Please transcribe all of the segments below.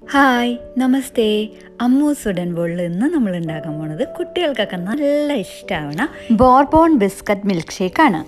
hi നമസ്തേ അമ്മൂസ് ഉടൻ ബോളിൽ ഇന്ന് നമ്മൾ ഉണ്ടാക്കാൻ പോണത് കുട്ടികൾക്കൊക്കെ നല്ല ഇഷ്ടമാവണ ബോർബോൺ ബിസ്ക്കറ്റ് മിൽക്ക് ഷേക്കാണ്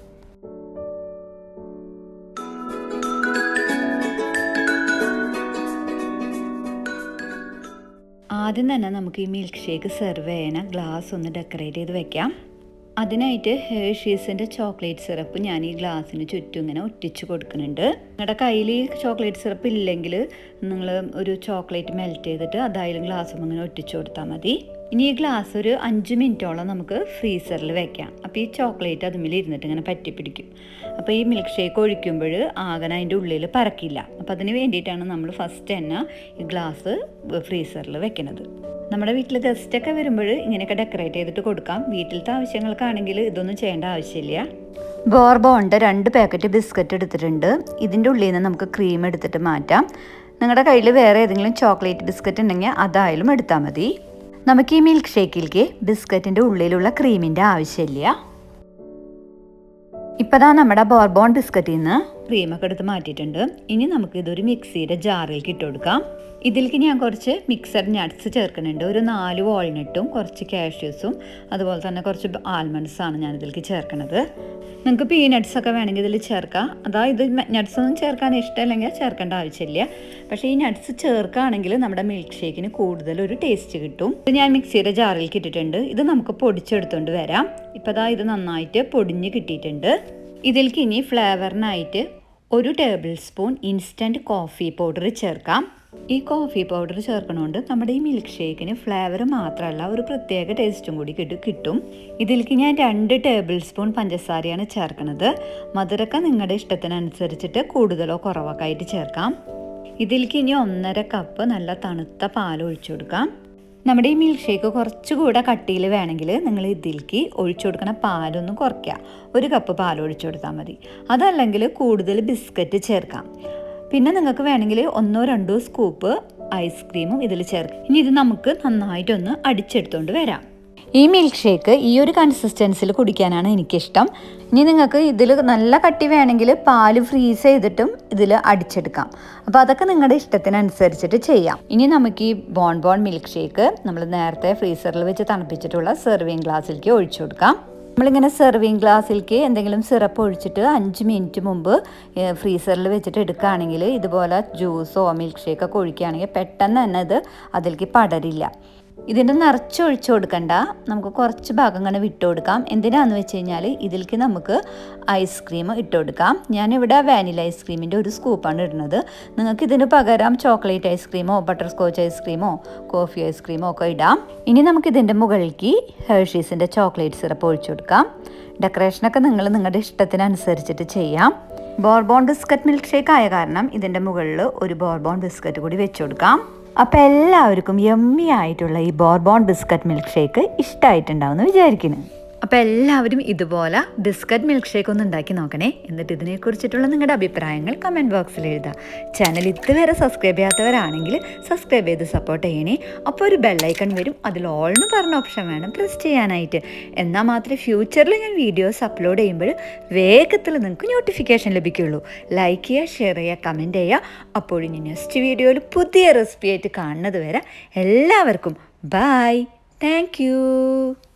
ആദ്യം തന്നെ നമുക്ക് ഈ മിൽക്ക് ഷേക്ക് സെർവ് ചെയ്യണ ഗ്ലാസ് ഒന്ന് ഡെക്കറേറ്റ് ചെയ്ത് വെക്കാം അതിനായിട്ട് ഹേഷീസിൻ്റെ ചോക്ലേറ്റ് സിറപ്പ് ഞാൻ ഈ ഗ്ലാസ്സിന് ചുറ്റും ഇങ്ങനെ ഒറ്റിച്ച് കൊടുക്കുന്നുണ്ട് നിങ്ങളുടെ കയ്യിൽ ചോക്ലേറ്റ് സിറപ്പ് ഇല്ലെങ്കിൽ നിങ്ങൾ ഒരു ചോക്ലേറ്റ് മെൽറ്റ് ചെയ്തിട്ട് അതായാലും ഗ്ലാസ്സും ഇങ്ങനെ ഒറ്റിച്ച് കൊടുത്താൽ മതി ഇനി ഈ ഗ്ലാസ് ഒരു അഞ്ച് മിനിറ്റോളം നമുക്ക് ഫ്രീസറിൽ വെക്കാം അപ്പോൾ ഈ ചോക്ലേറ്റ് അതുമിൽ ഇരുന്നിട്ട് ഇങ്ങനെ പറ്റി പിടിക്കും അപ്പോൾ ഈ മിൽക്ക് ഷേക്ക് ഒഴിക്കുമ്പോൾ ആകെ അതിൻ്റെ ഉള്ളിൽ പറക്കില്ല അപ്പോൾ അതിന് വേണ്ടിയിട്ടാണ് നമ്മൾ ഫസ്റ്റ് തന്നെ ഈ ഗ്ലാസ് ഫ്രീസറിൽ വെക്കുന്നത് നമ്മുടെ വീട്ടിൽ ഗസ്റ്റൊക്കെ വരുമ്പോൾ ഇങ്ങനെയൊക്കെ ഡെക്കറേറ്റ് ചെയ്തിട്ട് കൊടുക്കാം വീട്ടിലത്തെ ആവശ്യങ്ങൾക്കാണെങ്കിൽ ഇതൊന്നും ചെയ്യേണ്ട ആവശ്യമില്ല ബോർബോണ്ട് രണ്ട് പാക്കറ്റ് ബിസ്ക്കറ്റ് എടുത്തിട്ടുണ്ട് ഇതിൻ്റെ ഉള്ളിൽ നിന്ന് നമുക്ക് ക്രീം എടുത്തിട്ട് മാറ്റാം നിങ്ങളുടെ കയ്യിൽ വേറെ ഏതെങ്കിലും ചോക്ലേറ്റ് ബിസ്ക്കറ്റ് ഉണ്ടെങ്കിൽ അതായാലും എടുത്താൽ മതി നമുക്ക് ഈ മിൽക്ക് ഷേക്കിലേക്ക് ബിസ്ക്കറ്റിൻ്റെ ഉള്ളിലുള്ള ക്രീമിൻ്റെ ആവശ്യമില്ല ഇപ്പോൾ ദാ നമ്മുടെ ബോർബോൺ ബിസ്ക്കറ്റിൽ നിന്ന് ക്രീമൊക്കെ എടുത്ത് മാറ്റിയിട്ടുണ്ട് ഇനി നമുക്ക് ഇതൊരു മിക്സിയുടെ ജാറിലേക്ക് ഇട്ട് കൊടുക്കാം ഇതിലേക്ക് ഞാൻ കുറച്ച് മിക്സഡ് നട്ട്സ് ചേർക്കുന്നുണ്ട് ഒരു നാല് വാൾനട്ടും കുറച്ച് കാഷ്യൂസും അതുപോലെ തന്നെ കുറച്ച് ആൽമണ്ട്സാണ് ഞാൻ ഇതിലേക്ക് ചേർക്കുന്നത് നിങ്ങൾക്ക് പീനട്സ് ഒക്കെ വേണമെങ്കിൽ ഇതിൽ ചേർക്കാം അതായത് നട്ട്സ് ഒന്നും ചേർക്കാൻ ഇഷ്ടമല്ലെങ്കിൽ ചേർക്കേണ്ട ആവശ്യമില്ല പക്ഷേ ഈ നട്ട്സ് ചേർക്കുകയാണെങ്കിൽ നമ്മുടെ മിൽക്ക് ഷേക്കിന് കൂടുതൽ ഒരു ടേസ്റ്റ് കിട്ടും ഇത് ഞാൻ മിക്സിയുടെ ജാറിലേക്ക് ഇട്ടിട്ടുണ്ട് ഇത് നമുക്ക് പൊടിച്ചെടുത്തുകൊണ്ട് വരാം ഇപ്പോൾ ദാ ഇത് നന്നായിട്ട് പൊടിഞ്ഞ് കിട്ടിയിട്ടുണ്ട് ഇതിലേക്ക് ഇനി ഫ്ലേവറിനായിട്ട് ഒരു tablespoon instant coffee powder ചേർക്കാം ഈ കോഫി പൗഡർ ചേർക്കണോണ്ട് നമ്മുടെ ഈ മിൽക്ക് ഷേക്കിന് ഫ്ലേവർ മാത്രമല്ല ഒരു പ്രത്യേക ടേസ്റ്റും കൂടി കിട്ടും കിട്ടും ഇതിലേക്ക് ഞാൻ രണ്ട് ടേബിൾ സ്പൂൺ പഞ്ചസാരയാണ് ചേർക്കുന്നത് മധുരക്ക നിങ്ങളുടെ ഇഷ്ടത്തിനനുസരിച്ചിട്ട് കൂടുതലോ കുറവൊക്കെ ആയിട്ട് ചേർക്കാം ഇതിലേക്ക് ഇനി ഒന്നര കപ്പ് നല്ല തണുത്ത പാൽ ഒഴിച്ചു കൊടുക്കാം നമ്മുടെ ഈ മിൽക്ക് ഷേക്ക് കുറച്ചുകൂടെ കട്ടിയിൽ വേണമെങ്കിൽ നിങ്ങൾ ഇതിലേക്ക് ഒഴിച്ചു കൊടുക്കണ പാലൊന്ന് കുറയ്ക്കുക ഒരു കപ്പ് പാൽ ഒഴിച്ചു കൊടുത്താൽ മതി അതല്ലെങ്കിൽ കൂടുതൽ ബിസ്ക്കറ്റ് ചേർക്കാം പിന്നെ നിങ്ങൾക്ക് വേണമെങ്കിൽ ഒന്നോ രണ്ടോ സ്കൂപ്പ് ഐസ്ക്രീമും ഇതിൽ ചേർക്കാം ഇനി ഇത് നമുക്ക് നന്നായിട്ടൊന്ന് അടിച്ചെടുത്തുകൊണ്ട് വരാം ഈ മിൽക്ക് ഷേക്ക് ഈ ഒരു കൺസിസ്റ്റൻസിൽ കുടിക്കാനാണ് എനിക്കിഷ്ടം ഇനി നിങ്ങൾക്ക് ഇതിൽ നല്ല കട്ടി വേണമെങ്കിൽ പാല് ഫ്രീസ് ചെയ്തിട്ടും ഇതിൽ അടിച്ചെടുക്കാം അപ്പോൾ അതൊക്കെ നിങ്ങളുടെ ഇഷ്ടത്തിനനുസരിച്ചിട്ട് ചെയ്യാം ഇനി നമുക്ക് ഈ ബോൺ ബോൺ മിൽക്ക് ഷേക്ക് നമ്മൾ നേരത്തെ ഫ്രീസറിൽ വെച്ച് തണുപ്പിച്ചിട്ടുള്ള സെർവിങ് ഗ്ലാസ്സിലേക്ക് ഒഴിച്ചു കൊടുക്കാം നമ്മളിങ്ങനെ സെർവിങ് ഗ്ലാസ്സിലേക്ക് എന്തെങ്കിലും സിറപ്പ് ഒഴിച്ചിട്ട് അഞ്ച് മിനിറ്റ് മുമ്പ് ഫ്രീസറിൽ വെച്ചിട്ട് എടുക്കുകയാണെങ്കിൽ ഇതുപോലെ ജ്യൂസോ മിൽക്ക് ഷേക്കൊക്കെ ഒഴിക്കുകയാണെങ്കിൽ പെട്ടെന്ന് തന്നെ ഇത് അതിലേക്ക് പടരില്ല ഇതിൻ്റെ നിറച്ച് ഒഴിച്ചു കൊടുക്കണ്ട നമുക്ക് കുറച്ച് ഭാഗം ഇങ്ങനെ വിട്ട് കൊടുക്കാം എന്തിനാന്ന് വെച്ച് കഴിഞ്ഞാൽ ഇതിലേക്ക് നമുക്ക് ഐസ്ക്രീം ഇട്ട് കൊടുക്കാം ഞാനിവിടെ വാനില ഐസ്ക്രീമിൻ്റെ ഒരു സ്കൂപ്പാണ് ഇടുന്നത് നിങ്ങൾക്ക് ഇതിന് പകരം ചോക്ലേറ്റ് ഐസ്ക്രീമോ ബട്ടർ സ്കോച്ച് ഐസ്ക്രീമോ കോഫി ഐസ്ക്രീമോ ഒക്കെ ഇടാം ഇനി നമുക്ക് ഇതിൻ്റെ മുകളിലേക്ക് ഹേർഷീസിൻ്റെ ചോക്ലേറ്റ് സിറപ്പ് ഒഴിച്ചു കൊടുക്കാം ഡെക്കറേഷനൊക്കെ നിങ്ങൾ നിങ്ങളുടെ ഇഷ്ടത്തിനനുസരിച്ചിട്ട് ചെയ്യാം ബോർബോൺ ബിസ്ക്കറ്റ് മിൽക്ക് ഷേക്ക് ആയ കാരണം ഇതിൻ്റെ മുകളിൽ ഒരു ബോർബോൺ ബിസ്ക്കറ്റ് കൂടി വെച്ചു കൊടുക്കാം അപ്പോൾ എല്ലാവർക്കും യമ്മി ആയിട്ടുള്ള ഈ ബോർബോൺ ബിസ്ക്കറ്റ് മിൽക്ക് ഷേക്ക് ഇഷ്ടമായിട്ടുണ്ടാവും എന്ന് വിചാരിക്കുന്നു അപ്പോൾ എല്ലാവരും ഇതുപോലെ ബിസ്ക്കറ്റ് മിൽക്ക് ഷേക്ക് ഒന്ന് ഉണ്ടാക്കി നോക്കണേ എന്നിട്ട് ഇതിനെക്കുറിച്ചിട്ടുള്ള നിങ്ങളുടെ അഭിപ്രായങ്ങൾ കമൻറ്റ് ബോക്സിൽ എഴുതാം ചാനൽ ഇതുവരെ സബ്സ്ക്രൈബ് ചെയ്യാത്തവരാണെങ്കിൽ സബ്സ്ക്രൈബ് ചെയ്ത് സപ്പോർട്ട് ചെയ്യണേ അപ്പോൾ ഒരു ബെല്ലൈക്കൺ വരും അതിൽ ഓൾന്ന് പറഞ്ഞ ഓപ്ഷൻ വേണം പ്രസ് ചെയ്യാനായിട്ട് എന്നാൽ മാത്രമേ ഫ്യൂച്ചറിൽ ഞാൻ വീഡിയോസ് അപ്ലോഡ് ചെയ്യുമ്പോൾ വേഗത്തിൽ നിങ്ങൾക്ക് നോട്ടിഫിക്കേഷൻ ലഭിക്കുള്ളൂ ലൈക്ക് ചെയ്യുക ഷെയർ ചെയ്യുക കമൻറ്റ് ചെയ്യുക അപ്പോഴിനി നെക്സ്റ്റ് വീഡിയോയിൽ പുതിയ റെസിപ്പി ആയിട്ട് കാണുന്നത് വരെ എല്ലാവർക്കും ബായ് താങ്ക്